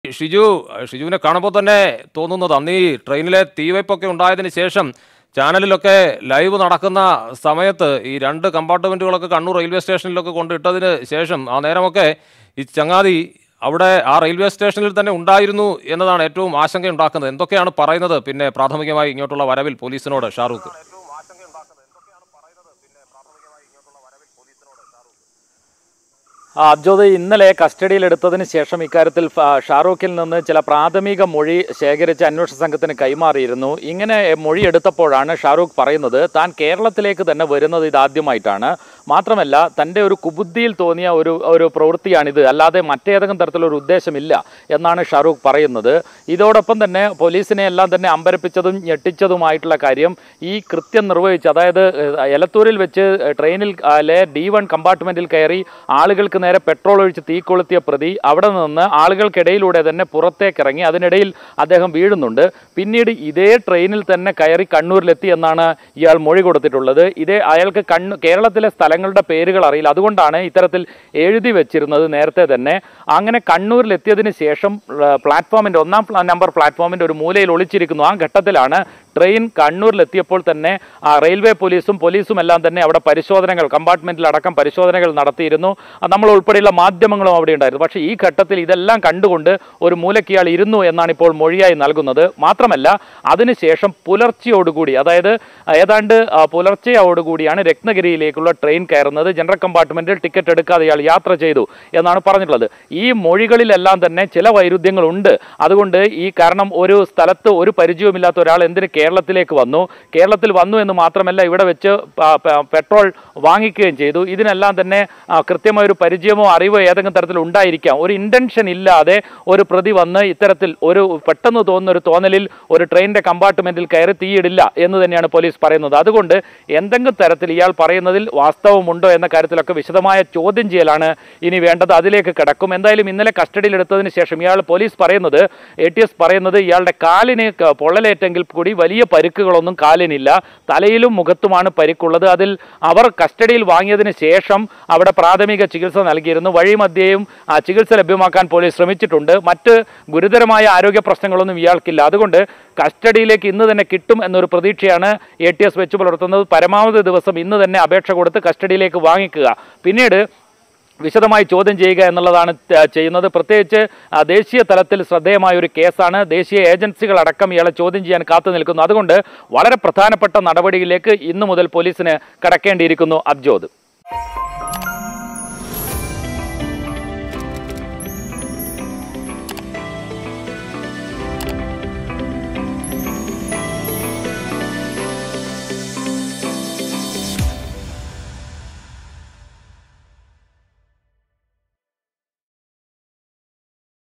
ഷിജു ഷിജുവിനെ കാണുമ്പോൾ തന്നെ തോന്നുന്നത് അന്ന് ഈ ട്രെയിനിലെ തീവയ്പ്പൊക്കെ ഉണ്ടായതിന് ശേഷം ചാനലിലൊക്കെ ലൈവ് നടക്കുന്ന സമയത്ത് ഈ രണ്ട് കമ്പാർട്ട്മെന്റുകളൊക്കെ കണ്ണൂർ റെയിൽവേ സ്റ്റേഷനിലൊക്കെ കൊണ്ടിട്ടതിന് ശേഷം ആ നേരമൊക്കെ ഈ ചങ്ങാതി അവിടെ ആ റെയിൽവേ സ്റ്റേഷനിൽ തന്നെ ഉണ്ടായിരുന്നു എന്നതാണ് ഏറ്റവും ആശങ്ക ഉണ്ടാക്കുന്നത് എന്തൊക്കെയാണ് പറയുന്നത് പിന്നെ പ്രാഥമികമായി ഇങ്ങോട്ടുള്ള വരവിൽ പോലീസിനോട് ഷാറൂഖ് ആ, അബ്ജോദ് ഇന്നലെ കസ്റ്റഡിയിലെടുത്തതിന് ശേഷം ഇക്കാര്യത്തിൽ ഫ- ഷാറൂഖിൽ നിന്ന് ചില പ്രാഥമിക മൊഴി ശേഖരിച്ച് അന്വേഷണ സംഘത്തിന് കൈമാറിയിരുന്നു ഇങ്ങനെ മൊഴി എടുത്തപ്പോഴാണ് ഷാറൂഖ് പറയുന്നത് താൻ കേരളത്തിലേക്ക് തന്നെ വരുന്നത് ഇതാദ്യമായിട്ടാണ് മാത്രമല്ല തൻ്റെ ഒരു കുബുദ്ധിയിൽ തോന്നിയ ഒരു ഒരു പ്രവൃത്തിയാണിത് അല്ലാതെ മറ്റേതെങ്കിലും തരത്തിലൊരു ഉദ്ദേശമില്ല എന്നാണ് ഷാറൂഖ് പറയുന്നത് ഇതോടൊപ്പം തന്നെ പോലീസിനെ എല്ലാം തന്നെ അമ്പരപ്പിച്ചതും ഞെട്ടിച്ചതുമായിട്ടുള്ള കാര്യം ഈ കൃത്യം നിർവഹിച്ച് അതായത് ഏഹ്, എലത്തൂരിൽ വെച്ച് ട്രെയിനിൽ ലെ ഡി വൺ കമ്പാർട്ട്മെന്റിൽ കയറി ആളുകൾക്ക് നേരെ പെട്രോൾ ഒഴിച്ച് തീ കൊളുത്തിയ പ്രതി അവിടെ നിന്ന് ആളുകൾക്കിടയിലൂടെ തന്നെ പുറത്തേക്ക് ഇറങ്ങി അതിനിടയിൽ അദ്ദേഹം വീഴുന്നുണ്ട് പിന്നീട് ഇതേ ട്രെയിനിൽ തന്നെ കയറി കണ്ണൂരിലെത്തി എന്നാണ് ഇയാൾ മൊഴി കൊടുത്തിട്ടുള്ളത് ഇതേ അയാൾക്ക് കണ്ണു കേരളത്തിലെ സ്ഥലങ്ങളുടെ പേരുകൾ അറിയില്ല അതുകൊണ്ടാണ് ഇത്തരത്തിൽ എഴുതി വെച്ചിരുന്നത് നേരത്തെ തന്നെ അങ്ങനെ കണ്ണൂരിലെത്തിയതിന് ശേഷം ആ, പ്ലാറ്റ്ഫോമിന്റെ ഒന്നാം പ്ല- നമ്പർ പ്ലാറ്റ്ഫോമിന്റെ ഒരു മൂലയിൽ ഒളിച്ചിരിക്കുന്നു ആ ഘട്ടത്തിലാണ് ട്രെയിൻ കണ്ണൂരിലെത്തിയപ്പോൾ തന്നെ ആ, റെയിൽവേ പോലീസും പോലീസും എല്ലാം തന്നെ അവിടെ പരിശോധനകൾ കമ്പാർട്ട്മെന്റിൽ അടക്കം പരിശോധനകൾ നടത്തിയിരുന്നു ആ, നമ്മൾ ഉൾപ്പെടെയുള്ള മാധ്യമങ്ങളും അവിടെ ഉണ്ടായിരുന്നു പക്ഷേ ഈ ഘട്ടത്തിൽ ഇതെല്ലാം കണ്ടുകൊണ്ട് ഒരു മൂലയ്ക്ക് ഇയാൾ ഇരുന്നു എന്നാണ് ഇപ്പോൾ മൊഴിയായി നൽകുന്നത് മാത്രമല്ല അതിനുശേഷം പുലർച്ചയോടുകൂടി അതായത് ആ, ഏതാണ്ട് ആ, പുലർച്ചയോടുകൂടിയാണ് രത്നഗിരിയിലേക്കുള്ള ട്രെയിൻ കയറുന്നത് ജനറൽ കമ്പാർട്ട്മെന്റിൽ ടിക്കറ്റ് എടുക്കാതെ ഇയാൾ യാത്ര ചെയ്തു എന്നാണ് പറഞ്ഞിട്ടുള്ളത് ഈ മൊഴികളിലെല്ലാം തന്നെ ചില വൈരുദ്ധ്യങ്ങളുണ്ട് അതുകൊണ്ട് ഈ കാരണം ഒരു സ്ഥലത്ത് ഒരു പരിചയവുമില്ലാത്ത ഒരാൾ എന്തിന് കേരളത്തിലേക്ക് വന്നു കേരളത്തിൽ വന്നു എന്ന് മാത്രമല്ല ഇവിടെ വെച്ച് പ- പ- പെട്രോൾ വാങ്ങിക്കുകയും ചെയ്തു ഇതിനെല്ലാം തന്നെ ആ, കൃത്യമായ ഒരു പരിചയമോ അറിവോ ഏതെങ്കിലും തരത്തിൽ ഉണ്ടായിരിക്കാം ഒരു ഇന്റൻഷൻ ഇല്ലാതെ ഒരു പ്രതി വന്ന് ഇത്തരത്തിൽ ഒരു പെട്ടെന്ന് തോന്നുന്ന ഒരു തോന്നലിൽ ഒരു ട്രെയിനിന്റെ കമ്പാർട്ട്മെന്റിൽ കയറി തീയിടില്ല എന്ന് തന്നെയാണ് പോലീസ് പറയുന്നത് അതുകൊണ്ട് എന്തെങ്കിലും തരത്തിൽ ഇയാൾ പറയുന്നതിൽ വാസ്തവമുണ്ടോ എന്ന കാര്യത്തിലൊക്കെ വിശദമായ ചോദ്യം ചെയ്യലാണ് ഇനി വേണ്ടത് അതിലേക്ക് കിടക്കും എന്തായാലും ഇന്നലെ കസ്റ്റഡിയിലെടുത്തതിന് ശേഷം ഇയാൾ പോലീസ് പറയുന്നത് എ ടി എസ് പറയുന്നത് ഇയാളുടെ കാലിന് ക- പൊള്ളലേറ്റെങ്കിൽ കൂടി വലിയ പരിക്കുകളൊന്നും കാലിനില്ല തലയിലും മുഖത്തുമാണ് പരിക്കുള്ളത് അതിൽ അവർ കസ്റ്റഡിയിൽ വാങ്ങിയതിന് ശേഷം അവിടെ പ്രാഥമിക ചികിത്സ നൽകിയിരുന്നു വഴിമധ്യേയും ആ ചികിത്സ ലഭ്യമാക്കാൻ പോലീസ് ശ്രമിച്ചിട്ടുണ്ട് മറ്റ് ഗുരുതരമായ ആരോഗ്യ പ്രശ്നങ്ങളൊന്നും ഇയാൾക്കില്ല അതുകൊണ്ട് കസ്റ്റഡിയിലേക്ക് ഇന്ന് തന്നെ കിട്ടും എന്നൊരു പ്രതീക്ഷയാണ് എ ടി എസ് വെച്ച് പുലർത്തുന്നത് പരമാവധി ദിവസം ഇന്ന് തന്നെ അപേക്ഷ കൊടുത്ത് കസ്റ്റഡിയിലേക്ക് വാങ്ങിക്കുക പിന്നീട് വിശദമായി ചോദ്യം ചെയ്യുക എന്നുള്ളതാണ് ത- ചെയ്യുന്നത് പ്രത്യേകിച്ച് ആ, ദേശീയ തലത്തിൽ ശ്രദ്ധേയമായ ഒരു കേസാണ് ദേശീയ ഏജൻസികൾ അടക്കം ഇയാളെ ചോദ്യം ചെയ്യാൻ കാത്തു നിൽക്കുന്നു അതുകൊണ്ട് വളരെ പ്രധാനപ്പെട്ട നടപടിയിലേക്ക് ഇന്നു മുതൽ പോലീസിന് കടക്കേണ്ടിയിരിക്കുന്നു അബ്ജോദ്